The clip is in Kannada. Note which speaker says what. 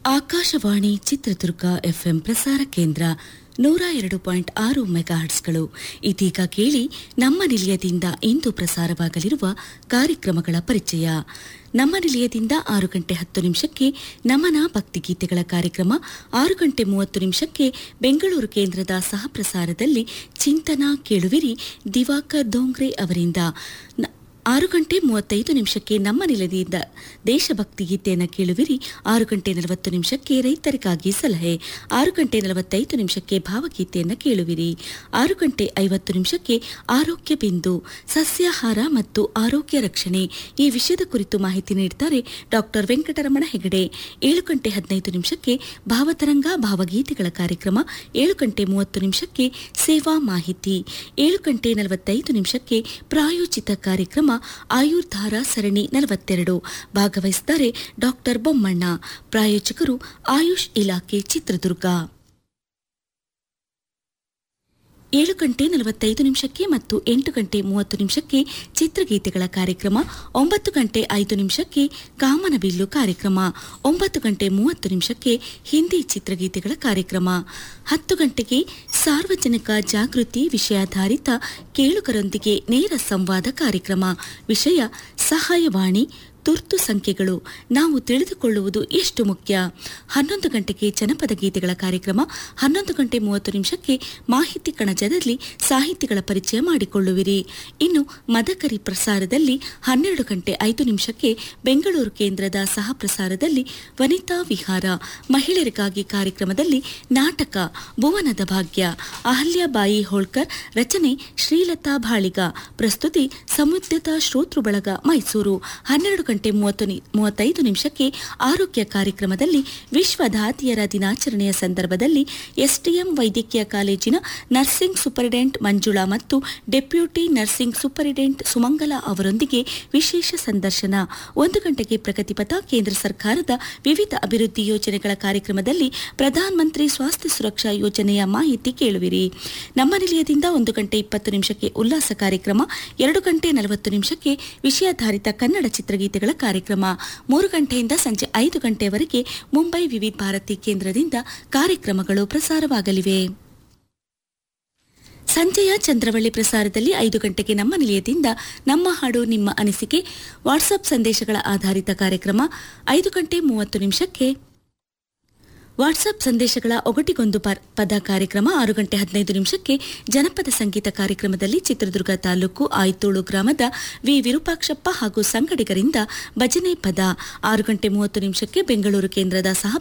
Speaker 1: ಆಕಾಶವಾಣಿ ಚಿತ್ರದುರ್ಗ ಎಫ್ಎಂ ಪ್ರಸಾರ ಕೇಂದ್ರ ನೂರ ಎರಡು ಪಾಯಿಂಟ್ ಆರು ಮೆಗಾಹರ್ಟ್ಸ್ಗಳು ಇದೀಗ ಕೇಳಿ ನಮ್ಮ ನಿಲಯದಿಂದ ಇಂದು ಪ್ರಸಾರವಾಗಲಿರುವ ಕಾರ್ಯಕ್ರಮಗಳ ಪರಿಚಯ ನಮ್ಮ ನಿಲಯದಿಂದ ಆರು ಗಂಟೆ ಹತ್ತು ನಿಮಿಷಕ್ಕೆ ನಮನ ಭಕ್ತಿಗೀತೆಗಳ ಕಾರ್ಯಕ್ರಮ ಆರು ಗಂಟೆ ಮೂವತ್ತು ನಿಮಿಷಕ್ಕೆ ಬೆಂಗಳೂರು ಕೇಂದ್ರದ ಸಹಪ್ರಸಾರದಲ್ಲಿ ಚಿಂತನ ಕೇಳುವಿರಿ ದಿವಾಕರ್ ದೋಂಗ್ರೆ ಅವರಿಂದ ನ- ಆರು ಗಂಟೆ ಮೂವತ್ತೈದು ನಿಮಿಷಕ್ಕೆ ನಮ್ಮ ನಿಲಯದಿಂದ ದೇಶಭಕ್ತಿ ಗೀತೆಯನ್ನು ಕೇಳುವಿರಿ ಆರು ಗಂಟೆ ನಲವತ್ತು ನಿಮಿಷಕ್ಕೆ ರೈತರಿಗಾಗಿ ಸಲಹೆ ಆರು ಗಂಟೆ ನಲವತ್ತೈದು ನಿಮಿಷಕ್ಕೆ ಭಾವಗೀತೆಯನ್ನು ಕೇಳುವಿರಿ ಆರು ಗಂಟೆ ಐವತ್ತು ನಿಮಿಷಕ್ಕೆ ಆರೋಗ್ಯ ಬಿಂದು ಸಸ್ಯಾಹಾರ ಮತ್ತು ಆರೋಗ್ಯ ರಕ್ಷಣೆ ಈ ವಿಷಯದ ಕುರಿತು ಮಾಹಿತಿ ನೀಡುತ್ತಾರೆ ಡಾಕ್ಟರ್ ವೆಂಕಟರಮಣ ಹೆಗಡೆ ಏಳು ಗಂಟೆ ಹದಿನೈದು ನಿಮಿಷಕ್ಕೆ ಭಾವತರಂಗ ಭಾವಗೀತೆಗಳ ಕಾರ್ಯಕ್ರಮ ಏಳು ಗಂಟೆ ಮೂವತ್ತು ನಿಮಿಷಕ್ಕೆ ಸೇವಾ ಮಾಹಿತಿ ಏಳು ಗಂಟೆ ನಲವತ್ತೈದು ನಿಮಿಷಕ್ಕೆ ಪ್ರಾಯೋಜಿತ ಕಾರ್ಯಕ್ರಮ ಆಯುರ್ಧಾರ ಸರಣಿ ನಲವತ್ತೆರಡು ಭಾಗವಹಿಸಿದ್ದಾರೆ ಡಾಕ್ಟರ್ ಬೊಮ್ಮಣ್ಣ ಪ್ರಾಯೋಜಕರು ಆಯುಷ್ ಇಲಾಖೆ ಚಿತ್ರದುರ್ಗ ಏಳು ಗಂಟೆ ನಲವತ್ತೈದು ನಿಮಿಷಕ್ಕೆ ಮತ್ತು ಎಂಟು ಗಂಟೆ ಮೂವತ್ತು ನಿಮಿಷಕ್ಕೆ ಚಿತ್ರಗೀತೆಗಳ ಕಾರ್ಯಕ್ರಮ ಒಂಬತ್ತು ಗಂಟೆ ಐದು ನಿಮಿಷಕ್ಕೆ ಕಾಮನಬಿಲ್ಲು ಕಾರ್ಯಕ್ರಮ ಒಂಬತ್ತು ಗಂಟೆ ಮೂವತ್ತು ನಿಮಿಷಕ್ಕೆ ಹಿಂದಿ ಚಿತ್ರಗೀತೆಗಳ ಕಾರ್ಯಕ್ರಮ ಹತ್ತು ಗಂಟೆಗೆ ಸಾರ್ವಜನಿಕ ಜಾಗೃತಿ ವಿಷಯಾಧಾರಿತ ಕೇಳುಗರೊಂದಿಗೆ ನೇರ ಸಂವಾದ ಕಾರ್ಯಕ್ರಮ ವಿಷಯ ಸಹಾಯವಾಣಿ ತುರ್ತು ಸಂಖ್ಯೆಗಳು ನಾವು ತಿಳಿದುಕೊಳ್ಳುವುದು ಎಷ್ಟು ಮುಖ್ಯ ಹನ್ನೊಂದು ಗಂಟೆಗೆ ಜನಪದ ಗೀತೆಗಳ ಕಾರ್ಯಕ್ರಮ ಹನ್ನೊಂದು ಗಂಟೆ ಮೂವತ್ತು ನಿಮಿಷಕ್ಕೆ ಮಾಹಿತಿ ಕಣಜದಲ್ಲಿ ಸಾಹಿತಿಗಳ ಪರಿಚಯ ಮಾಡಿಕೊಳ್ಳುವಿರಿ ಇನ್ನು ಮದಕರಿ ಪ್ರಸಾರದಲ್ಲಿ ಹನ್ನೆರಡು ಗಂಟೆ ಐದು ನಿಮಿಷಕ್ಕೆ ಬೆಂಗಳೂರು ಕೇಂದ್ರದ ಸಹ ಪ್ರಸಾರದಲ್ಲಿ ವನಿತಾ ವಿಹಾರ ಮಹಿಳೆಯರಿಗಾಗಿ ಕಾರ್ಯಕ್ರಮದಲ್ಲಿ ನಾಟಕ ಭುವನದ ಭಾಗ್ಯ ಅಹಲ್ಯಾಬಾಯಿ ಹೋಳ್ಕರ್ ರಚನೆ ಶ್ರೀಲತಾ ಬಾಳಿಗ ಪ್ರಸ್ತುತಿ ಸಮುದ್ಯತ ಶ್ರೋತೃ ಬಳಗ ಮೈಸೂರು ಹನ್ನೆರಡು ಗಂಟೆ ಮೂವತ್ತು ನಿ- ಮೂವತ್ತೈದು ನಿಮಿಷಕ್ಕೆ ಆರೋಗ್ಯ ಕಾರ್ಯಕ್ರಮದಲ್ಲಿ ವಿಶ್ವ ದಾದಿಯರ ದಿನಾಚರಣೆಯ ಸಂದರ್ಭದಲ್ಲಿ ಎಸ್ಟಿಎಂ ವೈದ್ಯಕೀಯ ಕಾಲೇಜಿನ ನರ್ಸಿಂಗ್ ಸೂಪರಿಡೆಂಟ್ ಮಂಜುಳಾ ಮತ್ತು ಡೆಪ್ಯೂಟಿ ನರ್ಸಿಂಗ್ ಸೂಪರಿಡೆಂಟ್ ಸುಮಂಗಲ ಅವರೊಂದಿಗೆ ವಿಶೇಷ ಸಂದರ್ಶನ ಒಂದು ಗಂಟೆಗೆ ಪ್ರಗತಿಪಥ ಕೇಂದ್ರ ಸರ್ಕಾರದ ವಿವಿಧ ಅಭಿವೃದ್ಧಿ ಯೋಜನೆಗಳ ಕಾರ್ಯಕ್ರಮದಲ್ಲಿ ಪ್ರಧಾನ ಮಂತ್ರಿ ಸ್ವಾಸ್ಥ್ಯ ಸುರಕ್ಷಾ ಯೋಜನೆಯ ಮಾಹಿತಿ ಕೇಳುವಿರಿ ನಮ್ಮ ನಿಲಯದಿಂದ ಒಂದು ಗಂಟೆ ಇಪ್ಪತ್ತು ನಿಮಿಷಕ್ಕೆ ಉಲ್ಲಾಸ ಕಾರ್ಯಕ್ರಮ ಎರಡು ಗಂಟೆ ನಲವತ್ತು ನಿಮಿಷಕ್ಕೆ ವಿಷಯಾಧಾರಿತ ಕನ್ನಡ ಚಿತ್ರಗೀತೆಗಳ ಕಾರ್ಯಕ್ರಮ ಮೂರು ಗಂಟೆಯಿಂದ ಸಂಜೆ ಐದು ಗಂಟೆಯವರೆಗೆ ಮುಂಬೈ ವಿವಿಧ ಭಾರತಿ ಕೇಂದ್ರದಿಂದ ಕಾರ್ಯಕ್ರಮಗಳು ಪ್ರಸಾರವಾಗಲಿವೆ ಸಂಜೆಯ ಚಂದ್ರವಳ್ಳಿ ಪ್ರಸಾರದಲ್ಲಿ ಐದು ಗಂಟೆಗೆ ನಮ್ಮ ನಿಲಯದಿಂದ ನಮ್ಮ ಹಾಡು ನಿಮ್ಮ ಅನಿಸಿಕೆ ವಾಟ್ಸಪ್ ಸಂದೇಶಗಳ ಆಧಾರಿತ ಕಾರ್ಯಕ್ರಮ ಐದು ಗಂಟೆ ಮೂವತ್ತು ನಿಮಿಷಕ್ಕೆ ವಾಟ್ಸಪ್ ಸಂದೇಶಗಳ ಒಗಟಿಗೊಂದು ಪ- ಪದ ಕಾರ್ಯಕ್ರಮ ಆರು ಗಂಟೆ ಹದಿನೈದು ನಿಮಿಷಕ್ಕೆ ಜನಪದ ಸಂಗೀತ ಕಾರ್ಯಕ್ರಮದಲ್ಲಿ ಚಿತ್ರದುರ್ಗ ತಾಲೂಕು ಆಯ್ತೋಳು ಗ್ರಾಮದ ವಿ ವಿರೂಪಾಕ್ಷಪ್ಪ ಹಾಗೂ ಸಂಗಡಿಗರಿಂದ ಭಜನೆ ಪದ ಆರು ಗಂಟೆ ಮೂವತ್ತು ನಿಮಿಷಕ್ಕೆ ಬೆಂಗಳೂರು ಕೇಂದ್ರದ ಸಹ